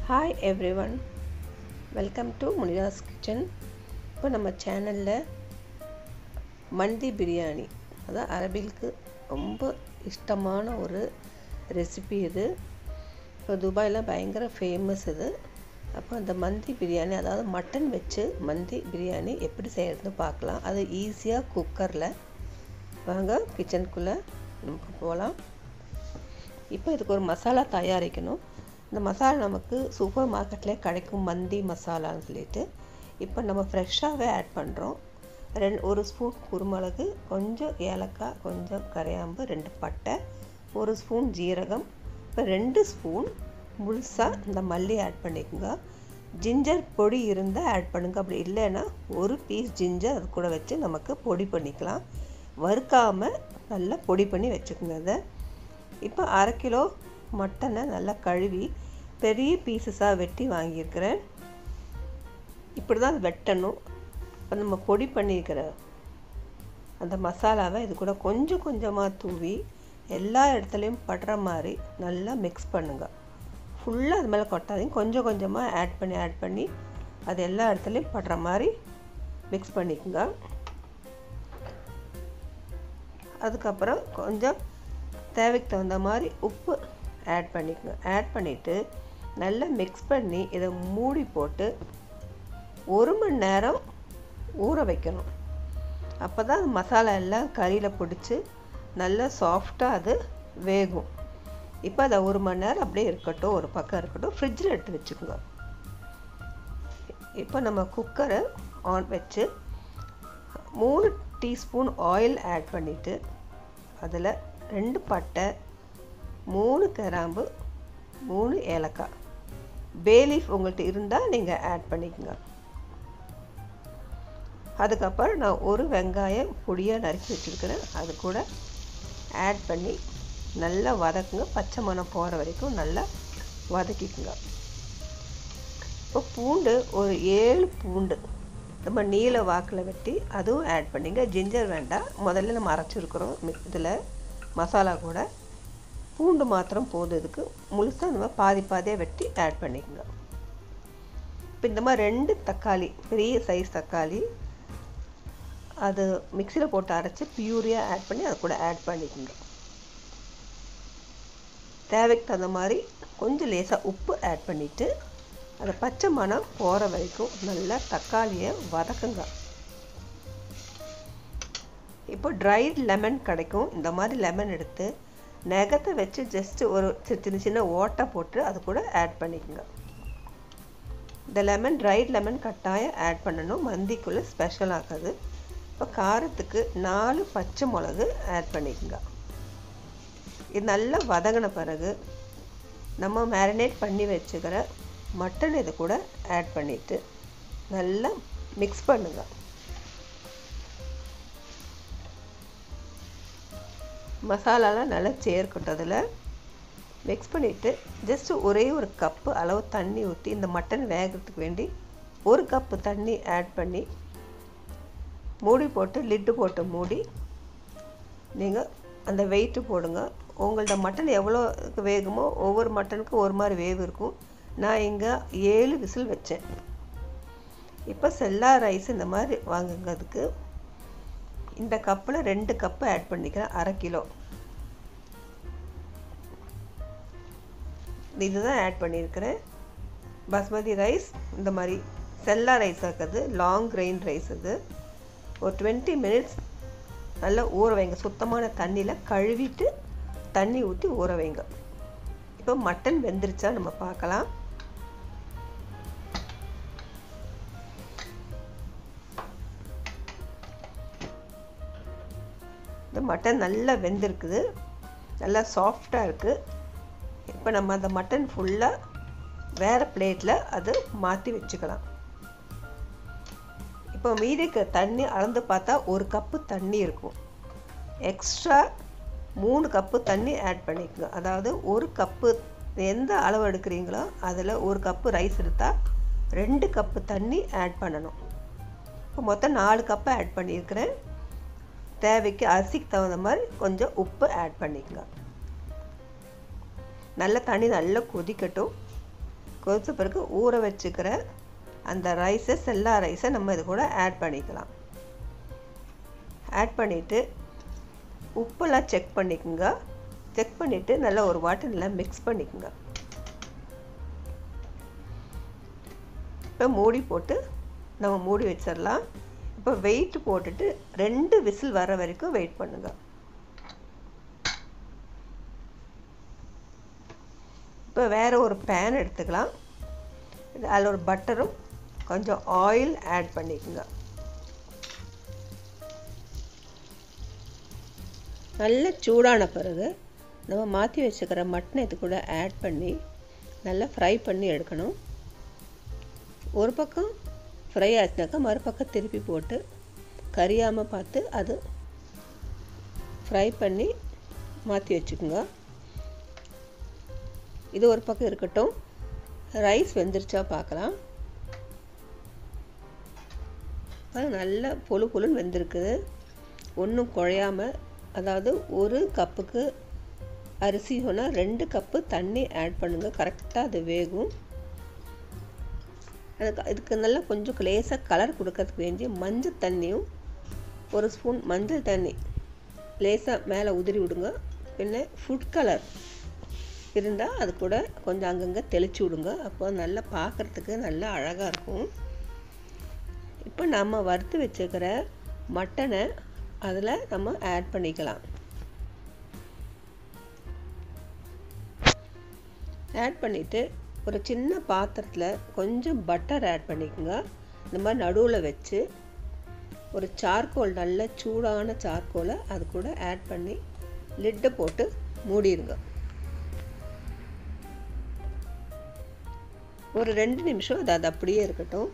hi everyone welcome to Munira's kitchen இப்போ நம்ம சேனலில் மந்தி பிரியாணி அதான் அரபிலுக்கு ரொம்ப இஷ்டமான ஒரு ரெசிபி இது இப்போ துபாயில் பயங்கர ஃபேமஸ் இது அப்போ அந்த மந்தி பிரியாணி அதாவது மட்டன் வச்சு மந்தி பிரியாணி எப்படி செய்கிறதுன்னு பார்க்கலாம் அது ஈஸியாக குக்கரில் வாங்க கிச்சனுக்குள்ளே நமக்கு போகலாம் இப்போ இதுக்கு ஒரு மசாலா தயாரிக்கணும் இந்த மசாலா நமக்கு சூப்பர் மார்க்கெட்லேயே கிடைக்கும் மந்தி மசாலான்னு சொல்லிட்டு இப்போ நம்ம ஃப்ரெஷ்ஷாகவே ஆட் பண்ணுறோம் ரெண்டு ஒரு ஸ்பூன் குருமிளகு கொஞ்சம் ஏலக்காய் கொஞ்சம் கரையாம்பு ரெண்டு பட்டை ஒரு ஸ்பூன் ஜீரகம் இப்போ ரெண்டு ஸ்பூன் முழுசாக இந்த மல்லி ஆட் பண்ணிக்கோங்க ஜிஞ்சர் பொடி இருந்தால் ஆட் பண்ணுங்க அப்படி இல்லைன்னா ஒரு பீஸ் ஜிஞ்சர் அது கூட வச்சு நமக்கு பொடி பண்ணிக்கலாம் வறுக்காமல் நல்லா பொடி பண்ணி வச்சுக்கோங்க அதை இப்போ அரை கிலோ மட்டனை நல்லா கழுவி பெரிய பீசஸாக வெட்டி வாங்கியிருக்கிறேன் இப்படி தான் வெட்டணும் இப்போ நம்ம பொடி பண்ணியிருக்கிற அந்த மசாலாவை இது கூட கொஞ்சம் கொஞ்சமாக தூவி எல்லா இடத்துலையும் படுற மாதிரி நல்லா மிக்ஸ் பண்ணுங்கள் ஃபுல்லாக அது மேலே கொட்டாதீங்க கொஞ்சம் கொஞ்சமாக ஆட் பண்ணி ஆட் பண்ணி அது எல்லா இடத்துலையும் படுற மாதிரி மிக்ஸ் பண்ணிக்கோங்க அதுக்கப்புறம் கொஞ்சம் தேவைக்கு தகுந்த மாதிரி உப்பு ஆட் பண்ணிக்கோங்க ஆட் பண்ணிவிட்டு நல்லா மிக்ஸ் பண்ணி இதை மூடி போட்டு ஒரு மணி நேரம் ஊற வைக்கணும் அப்போ தான் அது மசாலா எல்லாம் கறியில் பிடிச்சி நல்லா சாஃப்டாக அது வேகும் இப்போ அதை ஒரு மணி நேரம் அப்படியே இருக்கட்டும் ஒரு பக்கம் இருக்கட்டும் ஃப்ரிட்ஜில் எடுத்து வச்சுக்கோங்க இப்போ நம்ம குக்கரை ஆன் வச்சு மூணு டீஸ்பூன் ஆயில் ஆட் பண்ணிவிட்டு அதில் ரெண்டு பட்டை மூணு கிராம்பு மூணு ஏலக்காய் பேலீஃப் உங்கள்கிட்ட இருந்தால் நீங்கள் ஆட் பண்ணிக்கோங்க அதுக்கப்புறம் நான் ஒரு வெங்காயம் பொடியாக நறுக்கி வச்சுருக்கிறேன் அது கூட ஆட் பண்ணி நல்லா வதக்குங்க பச்சை மணம் போகிற வரைக்கும் நல்லா வதக்கிக்குங்க இப்போ பூண்டு ஒரு ஏழு பூண்டு ரொம்ப நீல வாக்கில் வெட்டி அதுவும் ஆட் பண்ணிங்க ஜிஞ்சர் வேண்டாம் முதல்ல நம்ம அரைச்சிருக்கிறோம் இதில் மசாலா கூட பூண்டு மாத்திரம் போதும் இதுக்கு முழுசாக நம்ம பாதி பாதியாக வெட்டி ஆட் பண்ணிக்கோங்க இப்போ இந்த மாதிரி ரெண்டு தக்காளி பெரிய சைஸ் தக்காளி அது மிக்சியில் போட்டு அரைச்சி பியூரியாக ஆட் பண்ணி அது கூட ஆட் பண்ணிக்கோங்க தேவைக்கு தகுந்த மாதிரி கொஞ்சம் லேசாக உப்பு ஆட் பண்ணிவிட்டு அதை பச்சை மணம் போகிற வரைக்கும் நல்லா தக்காளியை வதக்குங்க இப்போ ட்ரைட் லெமன் கிடைக்கும் இந்த மாதிரி லெமன் எடுத்து நகத்தை வச்சு ஜஸ்ட்டு ஒரு சின்ன சின்ன ஓட்டை போட்டு அது கூட ஆட் பண்ணிக்கோங்க இந்த லெமன் ட்ரைட் லெமன் கட்டாயம் ஆட் பண்ணணும் மந்திக்குள்ளே ஸ்பெஷல் ஆகாது இப்போ காரத்துக்கு நாலு பச்சை மிளகு ஆட் பண்ணிக்கோங்க இது நல்லா வதங்கின பிறகு நம்ம மேரினேட் பண்ணி வச்சுக்கிற மட்டன் இது கூட ஆட் பண்ணிவிட்டு நல்லா மிக்ஸ் பண்ணுங்க மசாலாலாம் நல்லா சேர்க்கட்டும் அதில் மிக்ஸ் பண்ணிவிட்டு ஜஸ்ட்டு ஒரே ஒரு கப்பு அளவு தண்ணி ஊற்றி இந்த மட்டன் வேகிறதுக்கு வேண்டி ஒரு கப்பு தண்ணி ஆட் பண்ணி மூடி போட்டு லிட்டு போட்டு மூடி நீங்கள் அந்த வெயிட்டு போடுங்க உங்கள்ட்ட மட்டன் எவ்வளோ வேகுமோ ஒவ்வொரு மட்டனுக்கும் ஒரு மாதிரி வேவு இருக்கும் நான் இங்கே ஏழு விசில் வச்சேன் இப்போ செல்லா ரைஸ் இந்த மாதிரி வாங்குங்க அதுக்கு இந்த கப்பில் ரெண்டு கப்பு ஆட் பண்ணிக்கிறேன் அரை கிலோ இதுதான் ஆட் பண்ணியிருக்கிறேன் பாஸ்மதி ரைஸ் இந்த மாதிரி செல்லா ரைஸ் ஆக்குது லாங் கிரெயின் ரைஸ் இது ஒரு டுவெண்ட்டி மினிட்ஸ் நல்லா ஊற வைங்க சுத்தமான தண்ணியில் கழுவிட்டு தண்ணி ஊற்றி ஊற வைங்க இப்போ மட்டன் வெந்துருச்சா நம்ம பார்க்கலாம் இந்த மட்டன் நல்லா வெந்திருக்குது நல்லா சாஃப்டாக இருக்குது இப்போ நம்ம அந்த மட்டன் ஃபுல்லாக வேறு பிளேட்டில் அது மாற்றி வச்சுக்கலாம் இப்போ மீதிக்கு தண்ணி அளந்து பார்த்தா ஒரு கப்பு தண்ணி இருக்கும் எக்ஸ்ட்ரா மூணு கப்பு தண்ணி ஆட் பண்ணிக்கோங்க அதாவது ஒரு கப்பு எந்த அளவு எடுக்கிறீங்களோ அதில் ஒரு கப்பு ரைஸ் எடுத்தால் ரெண்டு கப்பு தண்ணி ஆட் பண்ணணும் இப்போ மொத்தம் நாலு கப்பு ஆட் பண்ணியிருக்கிறேன் தேவைக்கு அரிசிக்கு தகுந்த மாதிரி கொஞ்சம் உப்பு ஆட் பண்ணிக்கோங்க நல்ல தண்ணி நல்லா கொதிக்கட்டும் கொதித்த பிறகு ஊற வச்சுக்கிற அந்த ரைஸை செல்லா ரைஸை நம்ம இது கூட ஆட் பண்ணிக்கலாம் ஆட் பண்ணிவிட்டு உப்பெல்லாம் செக் பண்ணிக்கோங்க செக் பண்ணிவிட்டு நல்லா ஒரு வாட்டி நல்லா மிக்ஸ் பண்ணிக்கோங்க இப்போ மூடி போட்டு நம்ம மூடி வச்சிடலாம் இப்போ வெயிட் போட்டுட்டு ரெண்டு விசில் வர வரைக்கும் வெயிட் பண்ணுங்க இப்போ வேறு ஒரு பேன் எடுத்துக்கலாம் அதில் ஒரு பட்டரும் கொஞ்சம் ஆயில் ஆட் பண்ணிக்கோங்க நல்ல சூடான பிறகு நம்ம மாற்றி வச்சுக்கிற மட்டனை இது கூட ஆட் பண்ணி நல்லா ஃப்ரை பண்ணி எடுக்கணும் ஒரு பக்கம் ஃப்ரை ஆச்சுனாக்கா மறுபக்கம் திருப்பி போட்டு கரியாமல் பார்த்து அது ஃப்ரை பண்ணி மாற்றி வச்சுக்கோங்க இது ஒரு பக்கம் இருக்கட்டும் ரைஸ் வெந்துருச்சா பார்க்கலாம் நல்லா பொழு பொழுன்னு வெந்திருக்குது ஒன்றும் குழையாமல் அதாவது ஒரு கப்புக்கு அரிசி சொன்னால் ரெண்டு கப்பு தண்ணி ஆட் பண்ணுங்கள் கரெக்டாக அது வேகும் அதுக்கு இதுக்கு நல்லா கொஞ்சம் லேசாக கலர் கொடுக்கறதுக்கு வேண்டிய மஞ்சள் தண்ணியும் ஒரு ஸ்பூன் மஞ்சள் தண்ணி லேசாக மேலே உதிரி விடுங்க பின்ன ஃபுட் கலர் இருந்தால் அது கூட கொஞ்சம் அங்கங்கே தெளித்து விடுங்க அப்போ நல்லா பார்க்குறதுக்கு நல்லா அழகாக இருக்கும் இப்போ நம்ம வறுத்து வச்சுக்கிற மட்டனை அதில் நம்ம ஆட் பண்ணிக்கலாம் ஆட் பண்ணிவிட்டு ஒரு சின்ன பாத்திரத்தில் கொஞ்சம் பட்டர் ஆட் பண்ணிக்கோங்க இந்த மாதிரி நடுவில் வச்சு ஒரு சார்கோல் நல்ல சூடான சார்கோலை அது கூட ஆட் பண்ணி லிட்டை போட்டு மூடிடுங்க ஒரு ரெண்டு நிமிஷம் அது அது அப்படியே இருக்கட்டும்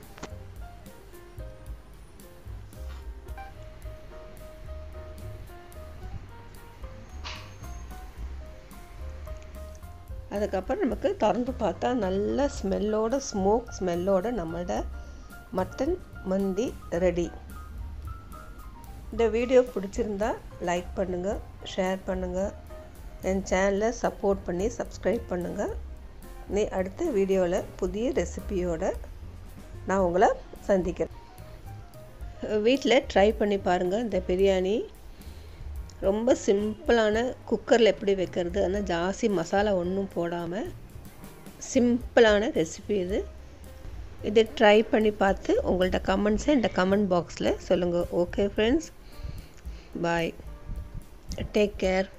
அதுக்கப்புறம் நமக்கு திறந்து பார்த்தா நல்ல ஸ்மெல்லோட ஸ்மோக் ஸ்மெல்லோட நம்மளோட மட்டன் மந்தி ரெடி இந்த வீடியோ பிடிச்சிருந்தா லைக் பண்ணுங்கள் ஷேர் பண்ணுங்கள் என் சேனலை சப்போர்ட் பண்ணி சப்ஸ்கிரைப் பண்ணுங்கள் நீ அடுத்த வீடியோவில் புதிய ரெசிபியோட நான் உங்களை சந்திக்கிறேன் வீட்டில் ட்ரை பண்ணி பாருங்கள் இந்த பிரியாணி ரொம்ப சிம்பிளான குக்கரில் எப்படி வைக்கிறது ஆனால் ஜாஸ்தி மசாலா ஒன்றும் போடாமல் சிம்பிளான ரெசிபி இது இது ட்ரை பண்ணி பார்த்து உங்கள்ட்ட கமெண்ட்ஸை இந்த கமெண்ட் பாக்ஸில் சொல்லுங்கள் okay friends bye take care